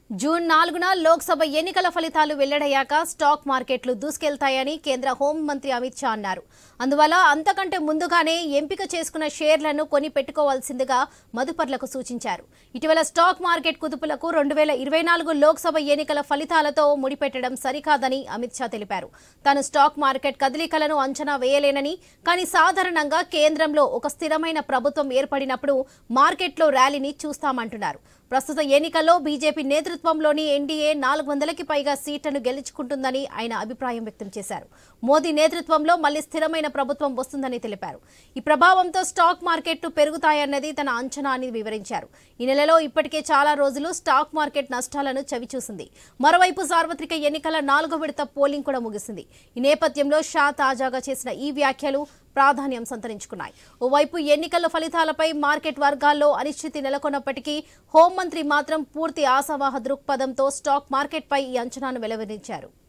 June నాలుగున లోక్సభ ఎన్నికల ఫలితాలు వెల్లడయ్యాక స్టాక్ మార్కెట్లు దూసుకెళ్తాయని కేంద్ర హోంమంత్రి అమిత్ షా అన్నారు అందువల్ల అంతకంటే ముందుగానే ఎంపిక చేసుకున్న షేర్లను కొని పెట్టుకోవాల్సిందిగా మదుపర్లకు సూచించారు ఇటీవల స్టాక్ మార్కెట్ కుదుపులకు రెండు వేల ఇరవై నాలుగు లోక్సభ ఎన్నికల ఫలితాలతో ముడిపెట్టడం సరికాదని అమిత్ షా తెలిపారు తాను స్టాక్ మార్కెట్ కదలికలను అంచనా వేయలేనని కానీ సాధారణంగా కేంద్రంలో ఒక స్థిరమైన ప్రభుత్వం ఏర్పడినప్పుడు మార్కెట్లో ర్యాలీని చూస్తామంటున్నారు ప్రస్తుత ఎన్నికల్లో బీజేపీ నేతృత్వంలోని ఎన్డీఏ నాలుగు వందలకి పైగా సీట్లను గెలుచుకుంటుందని ఆయన అభిప్రాయం వ్యక్తం చేశారు మోదీ నేతృత్వంలో మళ్లీ స్థిరమైన ప్రభుత్వం వస్తుందని తెలిపారు ఈ ప్రభావంతో స్టాక్ మార్కెట్లు పెరుగుతాయన్నది తన అంచనా అని వివరించారు ఈ నెలలో ఇప్పటికే చాలా రోజులు స్టాక్ మార్కెట్ నష్టాలను చవిచూసింది మరోవైపు సార్వత్రిక ఎన్నికల నాలుగో విడత పోలింగ్ కూడా ముగిసింది ఈ నేపథ్యంలో షా తాజాగా చేసిన ఈ వ్యాఖ్యలు ప్రాధాన్యం సంతరించుకున్నాయి ఓవైపు ఎన్నికల ఫలితాలపై మార్కెట్ వర్గాల్లో అనిశ్చితి నెలకొన్నప్పటికీ హోంమంత్రి మాత్రం పూర్తి ఆశావాహ దృక్పథంతో స్టాక్ మార్కెట్పై ఈ అంచనాను వెలువరించారు